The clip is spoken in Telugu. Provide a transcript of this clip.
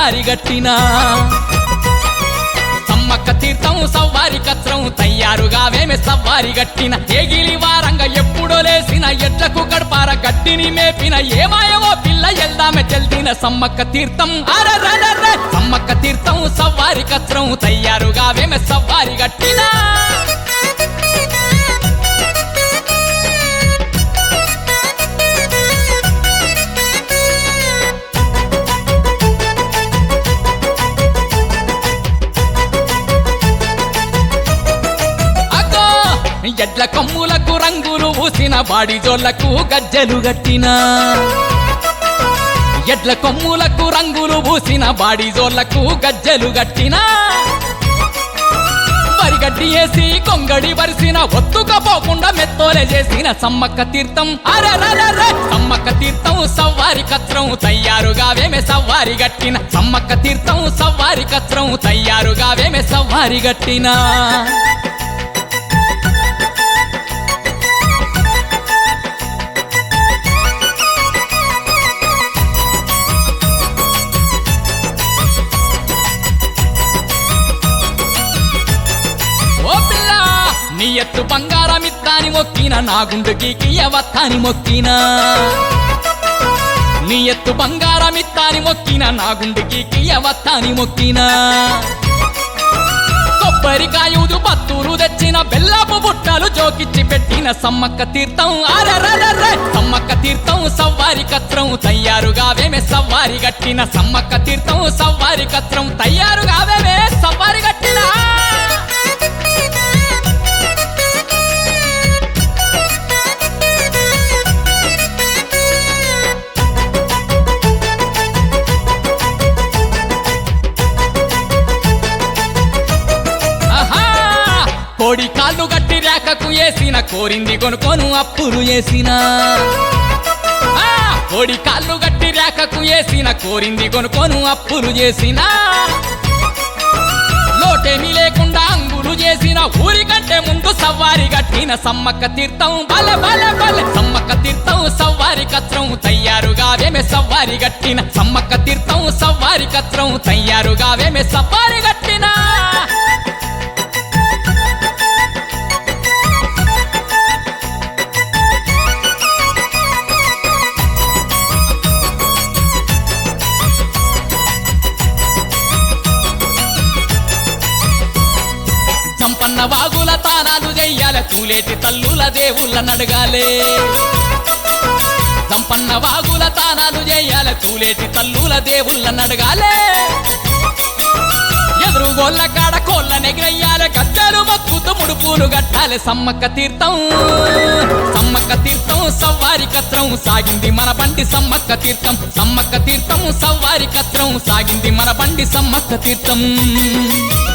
సవ్వారి గట్టిన సమ్మక్క తీర్థం సవ్వారి కత్రం తయ్యారుగావేమె సవ్వారి గట్టిన ఏగిలి వారంగా ఎప్పుడో లేసిన ఎడ్లకు గడపార గట్టిని మేపిన ఏమాయవో పిల్ల ఎల్దామె చెల్దిన సమ్మక్క తీర్థం అరరరర్ర సమ్మక్క తీర్థం సవ్వారి కత్రం తయ్యారుగావేమె సవ్వారి గట్టిన అగ్గో ఎడ్ల కొమ్ములకు రంగులు పూసిన బాడి జోళ్లకు గజ్జెలు గట్టిన ఎడ్ల కొమ్ములకు రంగులు పూసిన బాడి జోళ్లకు గజ్జెలు గట్టిన వరిగడ్డి వేసి కొంగడి వరిసిన ఒత్తుకపోకుండా మెత్తోలే చేసిన సమ్మక్క తీర్థం అరరరర సమ్మక్క తీర్థం సవ్వారి కత్రం తయ్యారుగావేమే సవ్వారి గట్టిన సమ్మక్క తీర్థం సవ్వారి కత్రం తయ్యారుగావేమే సవ్వారి గట్టిన ఓ పిల్ల నీ ఎత్తు బంగారం ఇత్తాని మొక్కిన నా గుండు గీకి అవత్తాని మొక్కిన నీ ఎత్తు బంగారం ఇత్తాని మొక్కిన నా గుండు గీకి అవత్తాని మొక్కిన కొబ్బరికాయుదు పత్తూరు తెచ్చిన బెల్లపు బుట్టలు జోకిచ్చి పెట్టిన సమ్మక్క తీర్థం అరరరర్ర సమ్మక్క తీర్థం సవ్వారి కత్రం తయ్యారుగావేమే సవ్వారి గట్టిన సమ్మక్క తీర్థం సవ్వారి కత్రం తయ్యారుగావేమే సవ్వారి గట్టిన ఆహా! కోడి కాళ్ళు గట్టి రేఖకు వేసిన కోరింది కొనుకోను అప్పులు వేసిన ఆ! కోడి కాళ్ళు గట్టి రేఖకు వేసిన కోరింది కొనుకోను అప్పులు చేసిన లోటేమి లేకుండా అంగులు చేసిన ఊరి కంటే ముందు సవ్వారి గట్టిన సమ్మక్క తీర్థం బల బల బల సమ్మక్క తీర్థం సవ్వారి కత్రం తయ్యారుగావేమే సవ్వారి గట్టిన సమ్మక్క తీర్థం సవ్వారి కత్రం తయ్యారుగావేమే సవ్వారి గట్టిన సంపన్న వాగుల తానాలు చెయ్యాల తూలేటి తల్లుల దేవుళ్ళ నడగాలే సంపన్న వాగుల తానాలు చేయాల తూలేటి తల్లుల దేవుళ్ళ నడగాలే ఎదురు గోళ్ళ కాడ కోళ్ళ నెగిరయ్యాలి గద్దెలు మొక్కుతూ ముడుపులు గట్టాలి సమ్మక్క తీర్థం సమ్మక్క తీర్థం సవ్వారి కత్రం సాగింది మన బండి సమ్మక్క తీర్థం సమ్మక్క తీర్థం సవ్వారి కత్రం సాగింది మన బండి సమ్మక్క తీర్థం